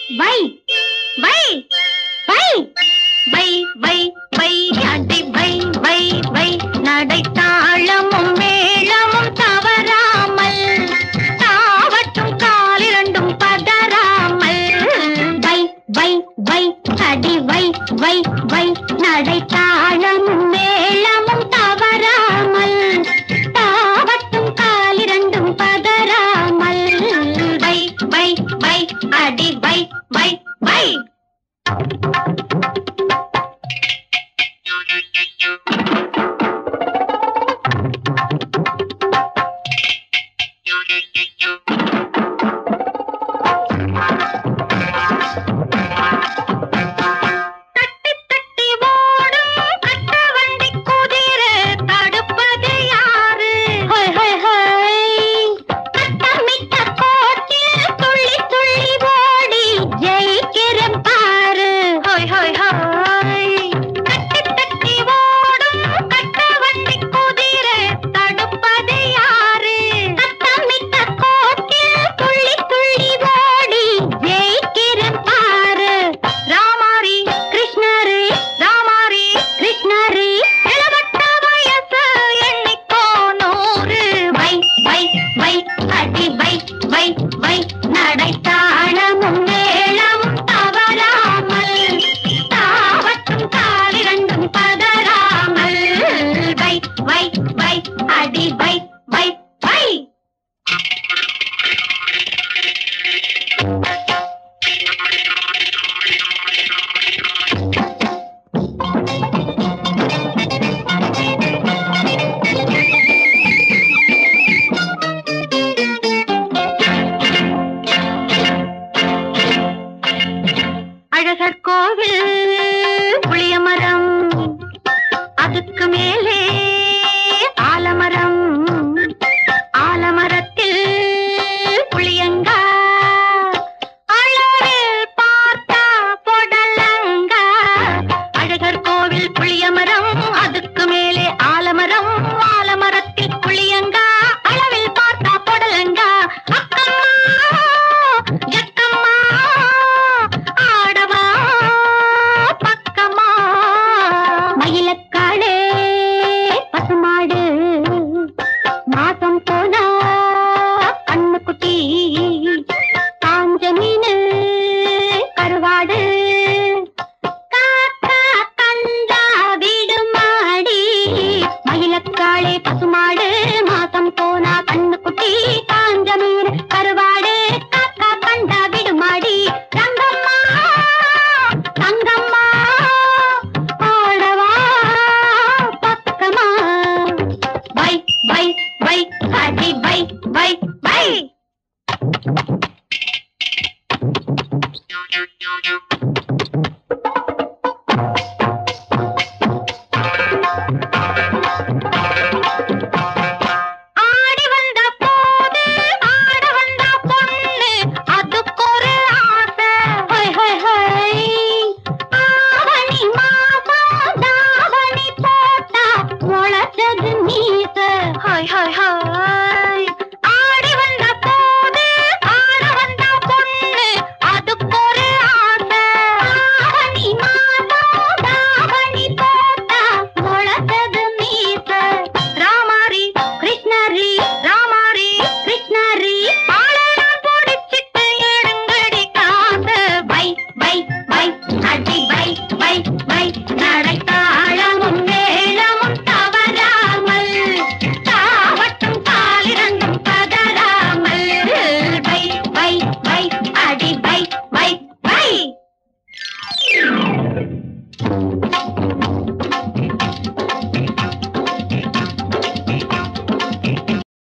வை வை வை வை வை வை அடி வை வை வை நடை தாளமும் மேளமும் தவறாமல் தாவட்டும் காலிரண்டும் பதறாமல் வை வை வை அடி வை வை வை நடை தாளமும் மேளமும் தவறாமல் தாவட்டும் காலிரண்டும் பதறாமல் வை வை வை அடி வை வை வை தட்டி தட்டி ஓடும் கட்ட வண்டி குதிரை தடுப்பது யாரு ஹொய் ஹொய் ஹொய் கட்டமிட்ட கோட்டில் துள்ளி துள்ளி ஓடி ஜெயிக்கிறேன் பாரு ஹொய் ஹொய் ஹொய் தட்டி தட்டி ஓடும் கட்ட வண்டி குதிரை தடுப்பது யாரு கட்டமிட்ட கோட்டில் துள்ளி துள்ளி ஓடி ஜெயிக்கிறேன் பாரு ராமாரி கிருஷ்ணரு ராமாரி கிருஷ்ணரு இளவட்ட வயசு எண்ணிக்கோ நூறு வை வை வை அடி வை வை வை நடை தாளமும் மேளமும் தவறாமல் தாவட்டும் காலிரண்டும் பதறாமல் வை வை வை அடி வை வை வை அழகர் கோவில் புளியமரம் அதுக்கு மேலே ஆலமரம் ஆலமரத்தில் புளியங்கா அழகில் பார்த்தா பொடலங்கா அழகர் கோவில் புளியமரம் அதுக்கு மேலே ஆலமரம் ஆலமரத்தில் புளியங்கா அளவில் பார்த்தா பொடலங்கா அக்கம்மா ஜக்கம்மா ஆடவா பக்கமா மயிலக்காடு பசுமாடு மாசம் போனா கண்ணுக்குட்டி காஞ்ச மீனு கருவாடு காக்கா கண்டா விடுமாடி மயிலக்காளே பசுமாடு மாசம் போனா கண்ணுக்குட்டி காஞ்ச மீன் கருவாடு காக்கா கண்டா விடுமாடி ரங்கம்மா தங்கம்மா ஆடவா பக்கமா வை வை வை அடி வை வை வை